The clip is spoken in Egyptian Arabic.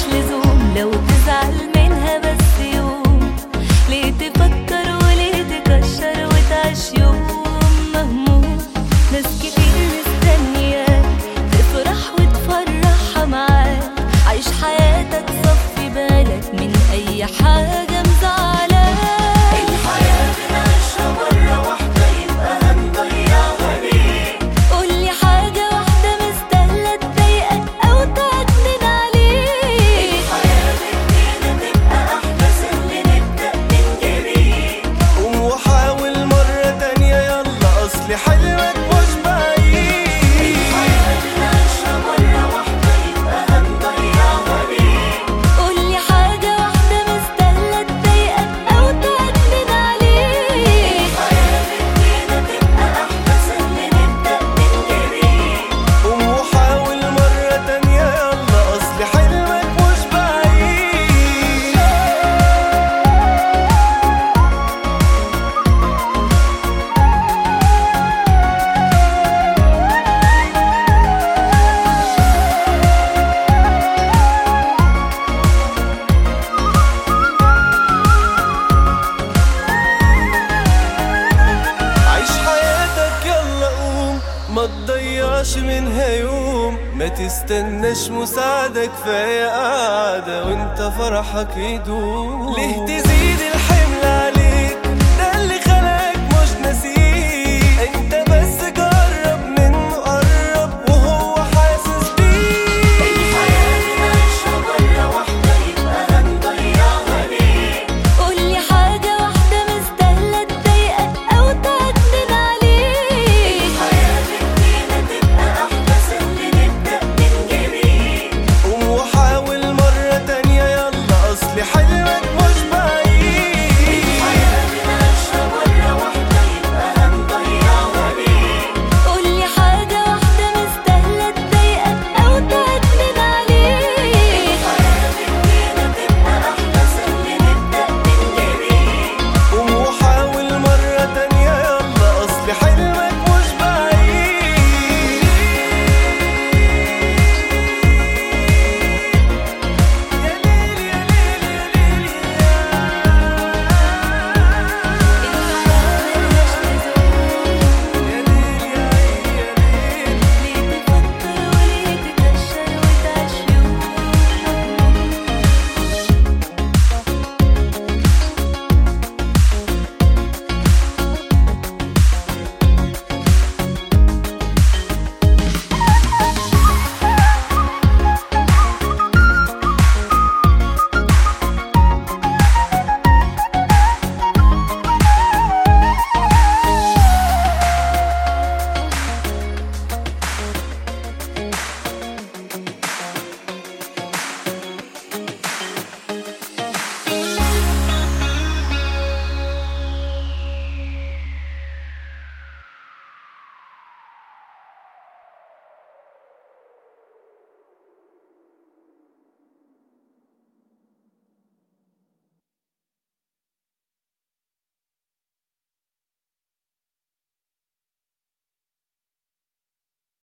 لزوم لو تزعل منها بس يوم ليه تفكر وليه تكشر وتعيش يوم مهموم ناس كتير مستنياك تفرح وتفرحها معاك عيش حياتك صفي بالك من اي حاجة مزعلاك الحياة بنعيشها مرة واحدة يبقى هنضيعها ليه قولي حاجة واحدة مستاهلة تضايقك أو تعكنن عليك الحياة بإيدينا تبقى أحلى سهل نبدأ من جديد قوم وحاول مرة تانية يلا أصل حلمك مش بعيد الحياة بنعيشها مرة واحدة يبقى هنضيعها ليه قولي حاجة واحدة مستاهلة تضايقك أو تعكنن عليك الحياة بإيدينا تبقى أحلى سهل نبدأ من جديد قوم وحاول مرة تانية يلا أصل حلمك مش بعيد عيش حياتك يلا قوم ما تضيعش منها يوم ما تستناش مساعدة كفاية قاعدة وانت فرحك يدوم ليه تزيد الحياة